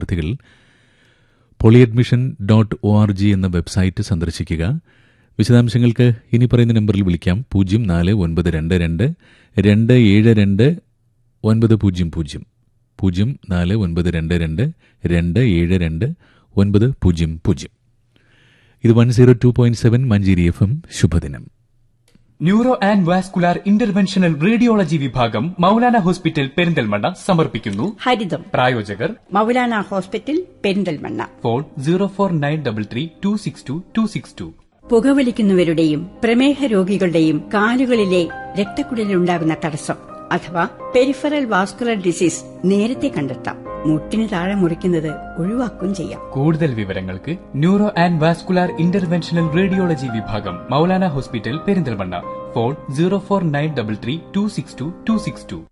വിദ്യാർത്ഥികൾ poly admission dot O R G എന്ന website സന്ദർശിക്കുക വിശദാംശങ്ങൾക്ക് ഇനി പറയുന്ന നമ്പറിൽ വിളിക്കാം പൂജ്യം നാല് ഒൻപത് രണ്ട് രണ്ട് രണ്ട് ഏഴ് രണ്ട് ഒൻപത് പൂജ്യം പൂജ്യം പൂജ്യം നാല് ഒൻപത് രണ്ട് രണ്ട് രണ്ട് ഏഴ് രണ്ട് ഒൻപത് പൂജ്യം പൂജ്യം ഇത് one zero two point seven Manjeri F M ശുഭദിനം neuro and vascular interventional radiology വിഭാഗം മൗലാന ഹോസ്പിറ്റൽ പെരിന്തൽമണ്ണ സമർപ്പിക്കുന്നു ഹരിതം പ്രായോജകർ Maulana hospital Perinthalmanna phone zero four nine double three two six two two six two പുകവലിക്കുന്നവരുടെയും പ്രമേഹ രോഗികളുടെയും കാലുകളിലെ രക്തക്കുഴലിലുണ്ടാകുന്ന തടസ്സം അഥവാ പെരിഫറൽ വാസ്കുലർ ഡിസീസ് നേരത്തെ കണ്ടെത്താം മുട്ടിന് താഴെ മുറിക്കുന്നത് ഒഴിവാക്കുകയും ചെയ്യാം കൂടുതൽ വിവരങ്ങൾക്ക് neuro and vascular interventional radiology വിഭാഗം Maulana hospital Perinthalmanna phone zero four nine double three two six two two six two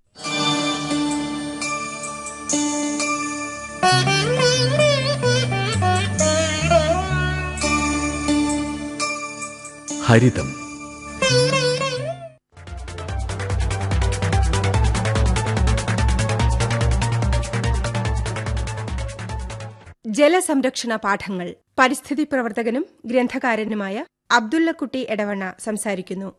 ഹരിതം ജലസംരക്ഷണ പാഠങ്ങൾ പരിസ്ഥിതി പ്രവർത്തകനും ഗ്രന്ഥകാരനുമായ അബ്ദുള്ളക്കുട്ടി എടവണ്ണ സംസാരിക്കുന്നു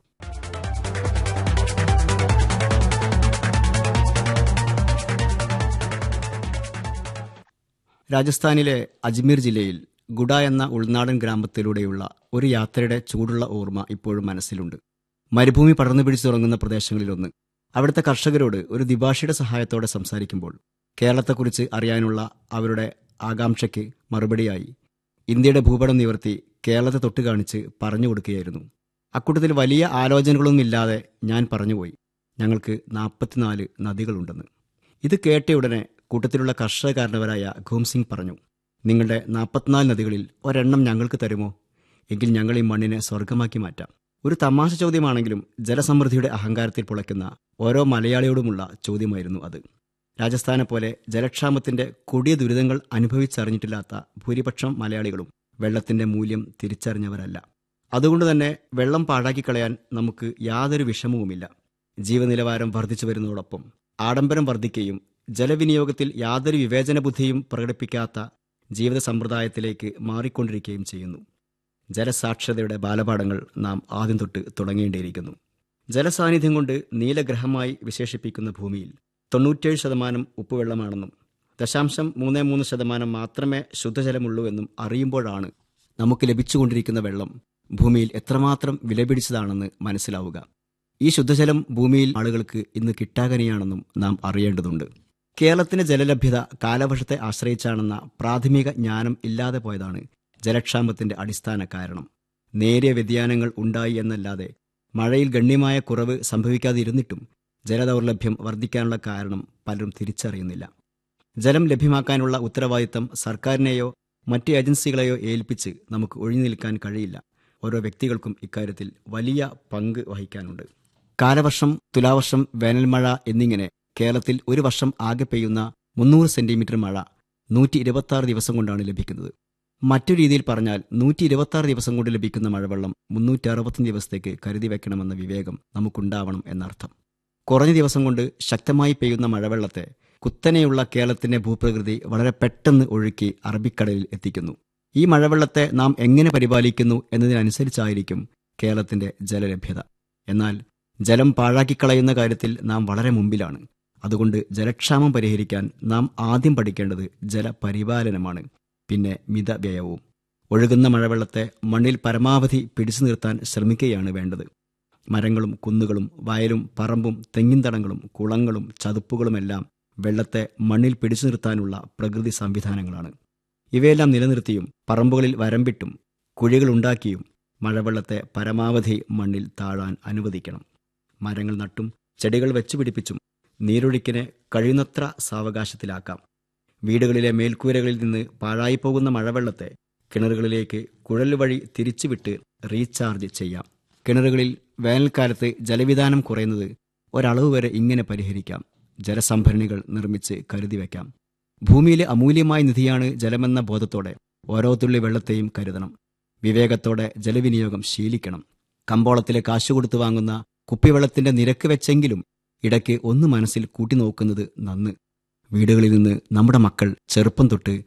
രാജസ്ഥാനിലെ അജ്മീർ ജില്ലയിൽ ഗുഡ എന്ന ഉൾനാടൻ ഗ്രാമത്തിലൂടെയുള്ള ഒരു യാത്രയുടെ ചൂടുള്ള ഓർമ്മ ഇപ്പോഴും മനസ്സിലുണ്ട് മരുഭൂമി പടർന്നു പിടിച്ചു തുടങ്ങുന്ന പ്രദേശങ്ങളിലൊന്ന് അവിടുത്തെ കർഷകരോട് ഒരു ദിഭാഷയുടെ സഹായത്തോടെ സംസാരിക്കുമ്പോൾ കേരളത്തെക്കുറിച്ച് അറിയാനുള്ള അവരുടെ ആകാംക്ഷയ്ക്ക് മറുപടിയായി ഇന്ത്യയുടെ ഭൂപടം നിവർത്തി കേരളത്തെ തൊട്ട് കാണിച്ച് പറഞ്ഞു കൊടുക്കുകയായിരുന്നു അക്കൂട്ടത്തിൽ വലിയ ആലോചനകളൊന്നുമില്ലാതെ ഞാൻ പറഞ്ഞുപോയി ഞങ്ങൾക്ക് നാൽപ്പത്തിനാല് നദികളുണ്ടെന്ന് ഇത് കേട്ടയുടനെ കൂട്ടത്തിലുള്ള കർഷകകാരനവരായ ഘൂം സിംഗ് പറഞ്ഞു നിങ്ങളുടെ നാൽപ്പത്തിനാല് നദികളിൽ ഒരെണ്ണം ഞങ്ങൾക്ക് തരുമോ എങ്കിൽ ഞങ്ങൾ ഈ മണ്ണിനെ സ്വർഗമാക്കി മാറ്റാം ഒരു തമാശ ചോദ്യമാണെങ്കിലും ജലസമൃദ്ധിയുടെ അഹങ്കാരത്തിൽ പുളയ്ക്കുന്ന ഓരോ മലയാളിയോടുമുള്ള ചോദ്യമായിരുന്നു അത് രാജസ്ഥാനെ പോലെ ജലക്ഷാമത്തിന്റെ കൊടിയ ദുരിതങ്ങൾ അനുഭവിച്ചറിഞ്ഞിട്ടില്ലാത്ത ഭൂരിപക്ഷം മലയാളികളും വെള്ളത്തിന്റെ മൂല്യം തിരിച്ചറിഞ്ഞവരല്ല അതുകൊണ്ട് തന്നെ വെള്ളം പാഴാക്കി കളയാൻ നമുക്ക് യാതൊരു വിഷമവുമില്ല ജീവനിലവാരം വർദ്ധിച്ചു വരുന്നതോടൊപ്പം ആഡംബരം വർദ്ധിക്കുകയും ജലവിനിയോഗത്തിൽ യാതൊരു വിവേചന ബുദ്ധിയും പ്രകടിപ്പിക്കാത്ത ജീവിത സമ്പ്രദായത്തിലേക്ക് മാറിക്കൊണ്ടിരിക്കുകയും ചെയ്യുന്നു ജലസാക്ഷരതയുടെ ബാലപാഠങ്ങൾ നാം ആദ്യം തൊട്ട് തുടങ്ങേണ്ടിയിരിക്കുന്നു ജലസാന്നിധ്യം കൊണ്ട് നീലഗ്രഹമായി വിശേഷിപ്പിക്കുന്ന ഭൂമിയിൽ തൊണ്ണൂറ്റേഴ് ശതമാനം ഉപ്പുവെള്ളമാണെന്നും ദശാംശം മൂന്ന് മൂന്ന് ശതമാനം മാത്രമേ ശുദ്ധജലമുള്ളൂ എന്നും അറിയുമ്പോഴാണ് നമുക്ക് ലഭിച്ചുകൊണ്ടിരിക്കുന്ന വെള്ളം ഭൂമിയിൽ എത്രമാത്രം വിലപിടിച്ചതാണെന്ന് മനസ്സിലാവുക ഈ ശുദ്ധജലം ഭൂമിയിൽ ആളുകൾക്ക് ഇന്ന് കിട്ടാകനിയാണെന്നും നാം അറിയേണ്ടതുണ്ട് കേരളത്തിന്റെ ജലലഭ്യത കാലവർഷത്തെ ആശ്രയിച്ചാണെന്ന പ്രാഥമിക ജ്ഞാനം ഇല്ലാതെ പോയതാണ് ജലക്ഷാമത്തിന്റെ അടിസ്ഥാന കാരണം നേരിയ വ്യതിയാനങ്ങൾ ഉണ്ടായി എന്നല്ലാതെ മഴയിൽ ഗണ്യമായ കുറവ് സംഭവിക്കാതിരുന്നിട്ടും ജലദൗർലഭ്യം വർദ്ധിക്കാനുള്ള കാരണം പലരും തിരിച്ചറിയുന്നില്ല ജലം ലഭ്യമാക്കാനുള്ള ഉത്തരവാദിത്തം സർക്കാരിനെയോ മറ്റ് ഏജൻസികളെയോ ഏൽപ്പിച്ച് നമുക്ക് ഒഴിഞ്ഞു നിൽക്കാൻ കഴിയില്ല ഓരോ വ്യക്തികൾക്കും ഇക്കാര്യത്തിൽ വലിയ പങ്ക് വഹിക്കാനുണ്ട് കാലവർഷം തുലാവർഷം വേനൽമഴ എന്നിങ്ങനെ കേരളത്തിൽ ഒരു വർഷം ആകെ പെയ്യുന്ന മുന്നൂറ് സെന്റിമീറ്റർ മഴ നൂറ്റി ഇരുപത്തി ആറ് ദിവസം കൊണ്ടാണ് ലഭിക്കുന്നത് മറ്റു രീതിയിൽ പറഞ്ഞാൽ നൂറ്റി ഇരുപത്തി ആറ് ദിവസം കൊണ്ട് ലഭിക്കുന്ന മഴവെള്ളം മുന്നൂറ്റി അറുപത്തഞ്ച് ദിവസത്തേക്ക് കരുതി വെക്കണമെന്ന വിവേകം നമുക്കുണ്ടാവണം എന്നർത്ഥം കുറഞ്ഞ ദിവസം കൊണ്ട് ശക്തമായി പെയ്യുന്ന മഴവെള്ളത്തെ കുത്തനെയുള്ള കേരളത്തിന്റെ ഭൂപ്രകൃതി വളരെ പെട്ടെന്ന് ഒഴുക്കി അറബിക്കടലിൽ എത്തിക്കുന്നു ഈ മഴവെള്ളത്തെ നാം എങ്ങനെ പരിപാലിക്കുന്നു എന്നതിനനുസരിച്ചായിരിക്കും കേരളത്തിന്റെ ജലലഭ്യത എന്നാൽ ജലം പാഴാക്കിക്കളയുന്ന കാര്യത്തിൽ നാം വളരെ മുമ്പിലാണ് അതുകൊണ്ട് ജലക്ഷാമം പരിഹരിക്കാൻ നാം ആദ്യം പഠിക്കേണ്ടത് ജലപരിപാലനമാണ് പിന്നെ മിതവ്യയവും ഒഴുകുന്ന മഴവെള്ളത്തെ മണ്ണിൽ പരമാവധി പിടിച്ചു നിർത്താൻ ശ്രമിക്കുകയാണ് വേണ്ടത് മരങ്ങളും കുന്നുകളും വയലും പറമ്പും തെങ്ങിൻതടങ്ങളും കുളങ്ങളും ചതുപ്പുകളുമെല്ലാം വെള്ളത്തെ മണ്ണിൽ പിടിച്ചു നിർത്താനുള്ള പ്രകൃതി സംവിധാനങ്ങളാണ് ഇവയെല്ലാം നിലനിർത്തിയും പറമ്പുകളിൽ വരമ്പിട്ടും കുഴികളുണ്ടാക്കിയും മഴവെള്ളത്തെ പരമാവധി മണ്ണിൽ താഴാൻ അനുവദിക്കണം മരങ്ങൾ നട്ടും ചെടികൾ വെച്ചുപിടിപ്പിച്ചും നീരൊഴുക്കിനെ കഴിയുന്നത്ര സാവകാശത്തിലാക്കാം വീടുകളിലെ മേൽക്കൂരകളിൽ നിന്ന് പാഴായിപ്പോകുന്ന മഴവെള്ളത്തെ കിണറുകളിലേക്ക് കുഴൽ വഴി തിരിച്ചുവിട്ട് റീചാർജ് ചെയ്യാം കിണറുകളിൽ വേനൽക്കാലത്ത് ജലവിധാനം കുറയുന്നത് ഒരളവ് വരെ ഇങ്ങനെ പരിഹരിക്കാം ജലസംഭരണികൾ നിർമ്മിച്ച് കരുതി വയ്ക്കാം ഭൂമിയിലെ അമൂല്യമായ നിധിയാണ് ജലമെന്ന ബോധത്തോടെ ഓരോ തുള്ളി വെള്ളത്തെയും കരുതണം വിവേകത്തോടെ ജലവിനിയോഗം ശീലിക്കണം കമ്പോളത്തിലെ കാശു കൊടുത്തു വാങ്ങുന്ന കുപ്പിവെള്ളത്തിന്റെ നിരക്ക് വെച്ചെങ്കിലും ഇടയ്ക്ക് ഒന്ന് മനസ്സിൽ കൂട്ടിനോക്കുന്നത് നന്ന് വീടുകളിൽ നിന്ന് നമ്മുടെ മക്കൾ ചെറുപ്പം തൊട്ട്